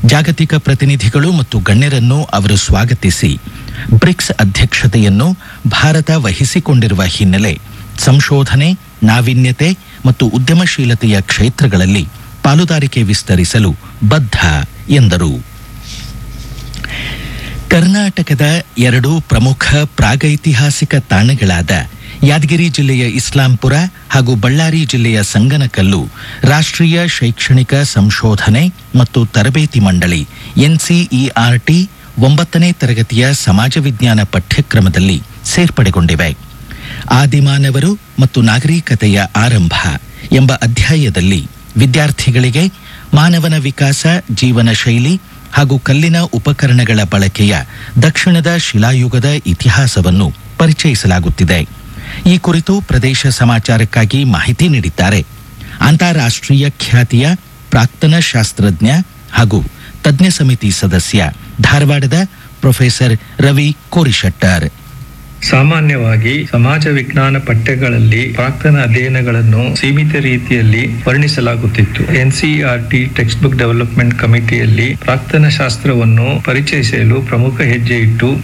ಜಾಗತಿಕ ಪ್ರತಿನಿಧಿಗಳು ಮತ್ತು ಗಣ್ಯರನ್ನು ಅವರು ಸ್ವಾಗತಿಸಿ ಬ್ರಿಕ್ಸ್ ಅಧ್ಯಕ್ಷತೆಯನ್ನು ಭಾರತ ವಹಿಸಿಕೊಂಡಿರುವ ಹಿನ್ನೆಲೆ ಸಂಶೋಧನೆ ನಾವೀನ್ಯತೆ ಮತ್ತು ಉದ್ಯಮಶೀಲತೆಯ ಕ್ಷೇತ್ರಗಳಲ್ಲಿ ಪಾಲುದಾರಿಕೆ ವಿಸ್ತರಿಸಲು ಬದ್ಧ ಎಂದರು ಕರ್ನಾಟಕದ ಎರಡು ಪ್ರಮುಖ ಪ್ರಾಗೈತಿಹಾಸಿಕ ತಾಣಗಳಾದ ಯಾದಗಿರಿ ಜಿಲ್ಲೆಯ ಇಸ್ಲಾಂಪುರ ಹಾಗೂ ಬಳ್ಳಾರಿ ಜಿಲ್ಲೆಯ ಸಂಗನಕಲ್ಲು ರಾಷ್ಟ್ರೀಯ ಶೈಕ್ಷಣಿಕ ಸಂಶೋಧನೆ ಮತ್ತು ತರಬೇತಿ ಮಂಡಳಿ ಎನ್ಸಿಇಆರ್ಟಿ ಒಂಬತ್ತನೇ ತರಗತಿಯ ಸಮಾಜ ವಿಜ್ಞಾನ ಪಠ್ಯಕ್ರಮದಲ್ಲಿ ಸೇರ್ಪಡೆಗೊಂಡಿವೆ ಆದಿಮಾನವರು ಮತ್ತು ನಾಗರಿಕತೆಯ ಆರಂಭ ಎಂಬ ಅಧ್ಯಾಯದಲ್ಲಿ ವಿದ್ಯಾರ್ಥಿಗಳಿಗೆ ಮಾನವನ ವಿಕಾಸ ಜೀವನ ಶೈಲಿ ಹಾಗೂ ಕಲ್ಲಿನ ಉಪಕರಣಗಳ ಬಳಕೆಯ ದಕ್ಷಿಣದ ಶಿಲಾಯುಗದ ಇತಿಹಾಸವನ್ನು ಪರಿಚಯಿಸಲಾಗುತ್ತಿದೆ ಈ ಕುರಿತು ಪ್ರದೇಶ ಸಮಾಚಾರಕ್ಕಾಗಿ ಮಾಹಿತಿ ನೀಡಿದ್ದಾರೆ ಅಂತಾರಾಷ್ಟ್ರೀಯ ಖ್ಯಾತಿಯ ಪ್ರಾಕ್ತನ ಶಾಸ್ತ್ರಜ್ಞ ಹಾಗೂ ತಜ್ಞ ಸಮಿತಿ ಸದಸ್ಯ ಧಾರವಾಡದ ಪ್ರೊಫೆಸರ್ ರವಿ ಕೋರಿಶೆಟ್ಟರ್ ಸಾಮಾನ್ಯವಾಗಿ ಸಮಾಜ ವಿಜ್ಞಾನ ಪಠ್ಯಗಳಲ್ಲಿ ಪ್ರಾಕ್ತನ ಅಧ್ಯಯನಗಳನ್ನು ಸೀಮಿತ ರೀತಿಯಲ್ಲಿ ವರ್ಣಿಸಲಾಗುತ್ತಿತ್ತು ಎನ್ಸಿಇಆರ್ಟಿ ಟೆಕ್ಸ್ಟ್ ಬುಕ್ ಡೆವಲಪ್ಮೆಂಟ್ ಕಮಿಟಿಯಲ್ಲಿ ಪ್ರಾಕ್ತನ ಶಾಸ್ತ್ರವನ್ನು ಪರಿಚಯಿಸಲು ಪ್ರಮುಖ ಹೆಜ್ಜೆ ಇಟ್ಟು